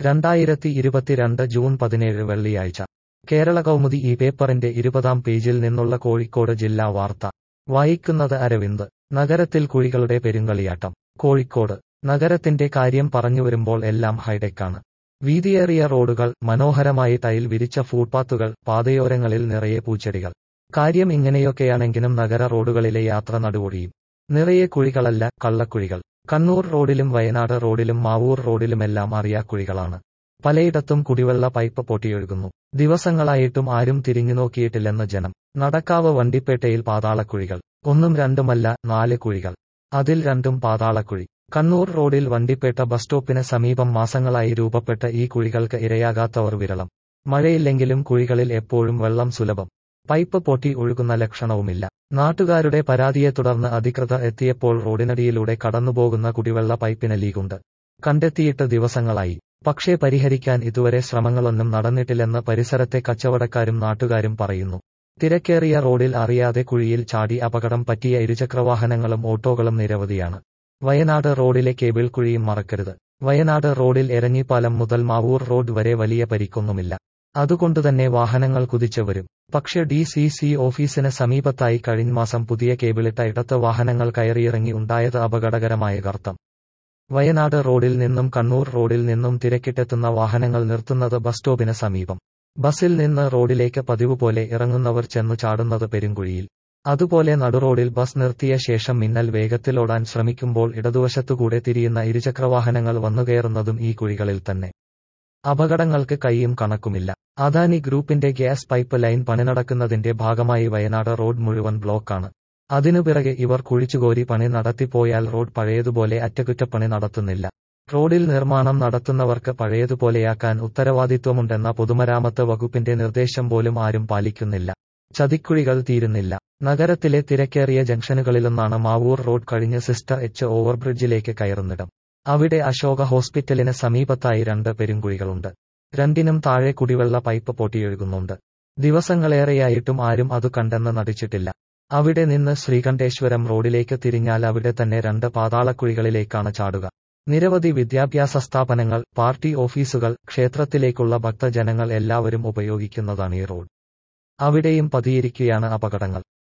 രണ്ടായിരത്തി ഇരുപത്തിരണ്ട് ജൂൺ പതിനേഴ് വെള്ളിയാഴ്ച കേരള കൗമുദി ഈ പേപ്പറിന്റെ ഇരുപതാം പേജിൽ നിന്നുള്ള കോഴിക്കോട് ജില്ലാ വാർത്ത വായിക്കുന്നത് അരവിന്ദ് നഗരത്തിൽ കുഴികളുടെ പെരുങ്കളിയാട്ടം കോഴിക്കോട് നഗരത്തിന്റെ കാര്യം പറഞ്ഞുവരുമ്പോൾ എല്ലാം ഹൈടെക്കാണ് വീതിയേറിയ റോഡുകൾ മനോഹരമായി ടൈൽ വിരിച്ച ഫുട്പാത്തുകൾ പാതയോരങ്ങളിൽ നിറയെ പൂച്ചെടികൾ കാര്യം ഇങ്ങനെയൊക്കെയാണെങ്കിലും നഗര റോഡുകളിലെ യാത്ര നടുവൊഴിയും നിറയെ കുഴികളല്ല കള്ളക്കുഴികൾ കണ്ണൂർ റോഡിലും വയനാട് റോഡിലും മാവൂർ റോഡിലുമെല്ലാം അറിയാക്കുഴികളാണ് പലയിടത്തും കുടിവെള്ള പൈപ്പ് പൊട്ടിയൊഴുകുന്നു ദിവസങ്ങളായിട്ടും ആരും തിരിഞ്ഞുനോക്കിയിട്ടില്ലെന്ന് ജനം നടക്കാവ് വണ്ടിപ്പേട്ടയിൽ പാതാളക്കുഴികൾ ഒന്നും രണ്ടുമല്ല നാല് കുഴികൾ അതിൽ രണ്ടും പാതാളക്കുഴി കണ്ണൂർ റോഡിൽ വണ്ടിപ്പേട്ട ബസ് സ്റ്റോപ്പിന് സമീപം മാസങ്ങളായി രൂപപ്പെട്ട ഈ കുഴികൾക്ക് ഇരയാകാത്തവർ വിരളം മഴയില്ലെങ്കിലും കുഴികളിൽ എപ്പോഴും വെള്ളം സുലഭം പൈപ്പ് പൊട്ടി ഒഴുകുന്ന ലക്ഷണവുമില്ല നാട്ടുകാരുടെ പരാതിയെ തുടർന്ന് അധികൃതർ എത്തിയപ്പോൾ റോഡിനടിയിലൂടെ കടന്നുപോകുന്ന കുടിവെള്ള പൈപ്പിന് ലീക്കുണ്ട് കണ്ടെത്തിയിട്ട് ദിവസങ്ങളായി പക്ഷേ പരിഹരിക്കാൻ ഇതുവരെ ശ്രമങ്ങളൊന്നും നടന്നിട്ടില്ലെന്ന് പരിസരത്തെ കച്ചവടക്കാരും നാട്ടുകാരും പറയുന്നു തിരക്കേറിയ റോഡിൽ അറിയാതെ കുഴിയിൽ ചാടി അപകടം പറ്റിയ ഇരുചക്രവാഹനങ്ങളും ഓട്ടോകളും നിരവധിയാണ് വയനാട് റോഡിലെ കേബിൾ കുഴിയും മറക്കരുത് വയനാട് റോഡിൽ എരഞ്ഞിപ്പാലം മുതൽ മാവൂർ റോഡ് വരെ വലിയ പരിക്കൊന്നുമില്ല അതുകൊണ്ടുതന്നെ വാഹനങ്ങൾ കുതിച്ചു വരും പക്ഷേ ഡി സി സി ഓഫീസിന് സമീപത്തായി കഴിഞ്ഞ മാസം പുതിയ കേബിളിട്ട ഇടത്ത് വാഹനങ്ങൾ കയറിയിറങ്ങി ഉണ്ടായത് അപകടകരമായ ഗർത്തം വയനാട് റോഡിൽ നിന്നും കണ്ണൂർ റോഡിൽ നിന്നും തിരക്കിട്ടെത്തുന്ന വാഹനങ്ങൾ നിർത്തുന്നത് ബസ് സ്റ്റോപ്പിന് സമീപം ബസ്സിൽ നിന്ന് റോഡിലേക്ക് പതിവ് പോലെ ഇറങ്ങുന്നവർ ചെന്നു ചാടുന്നത് പെരുങ്കുഴിയിൽ അതുപോലെ നടുറോഡിൽ ബസ് നിർത്തിയ ശേഷം മിന്നൽ വേഗത്തിലോടാൻ ശ്രമിക്കുമ്പോൾ ഇടതുവശത്തുകൂടെ തിരിയുന്ന ഇരുചക്രവാഹനങ്ങൾ വന്നുകയറുന്നതും ഈ കുഴികളിൽ തന്നെ അപകടങ്ങൾക്ക് കൈയും കണക്കുമില്ല അദാനി ഗ്രൂപ്പിന്റെ ഗ്യാസ് പൈപ്പ് ലൈൻ പണി നടക്കുന്നതിന്റെ ഭാഗമായി വയനാട് റോഡ് മുഴുവൻ ബ്ലോക്കാണ് അതിനു പിറകെ ഇവർ കുഴിച്ചുകോരി പണി നടത്തിപ്പോയാൽ റോഡ് പഴയതുപോലെ അറ്റകുറ്റപ്പണി നടത്തുന്നില്ല റോഡിൽ നിർമ്മാണം നടത്തുന്നവർക്ക് പഴയതുപോലെയാക്കാൻ ഉത്തരവാദിത്വമുണ്ടെന്ന പൊതുമരാമത്ത് വകുപ്പിന്റെ നിർദ്ദേശം പോലും ആരും പാലിക്കുന്നില്ല ചതിക്കുഴികൾ തീരുന്നില്ല നഗരത്തിലെ തിരക്കേറിയ ജംഗ്ഷനുകളിലൊന്നാണ് മാവൂർ റോഡ് കഴിഞ്ഞ് സിസ്റ്റർ എച്ച് ഓവർബ്രിഡ്ജിലേക്ക് കയറുന്നിടം അവിടെ അശോക ഹോസ്പിറ്റലിന് സമീപത്തായി രണ്ട് പെരുങ്കുഴികളുണ്ട് രണ്ടിനും താഴെ കുടിവെള്ള പൈപ്പ് പൊട്ടിയൊഴുകുന്നുണ്ട് ദിവസങ്ങളേറെയായിട്ടും ആരും അത് കണ്ടെന്ന് നടിച്ചിട്ടില്ല അവിടെ നിന്ന് ശ്രീകണ്ഠേശ്വരം റോഡിലേക്ക് തിരിഞ്ഞാൽ അവിടെ തന്നെ രണ്ട് പാതാളക്കുഴികളിലേക്കാണ് ചാടുക നിരവധി വിദ്യാഭ്യാസ സ്ഥാപനങ്ങൾ പാർട്ടി ഓഫീസുകൾ ക്ഷേത്രത്തിലേക്കുള്ള ഭക്തജനങ്ങൾ എല്ലാവരും ഉപയോഗിക്കുന്നതാണ് ഈ റോഡ് അവിടെയും പതിയിരിക്കുകയാണ് അപകടങ്ങൾ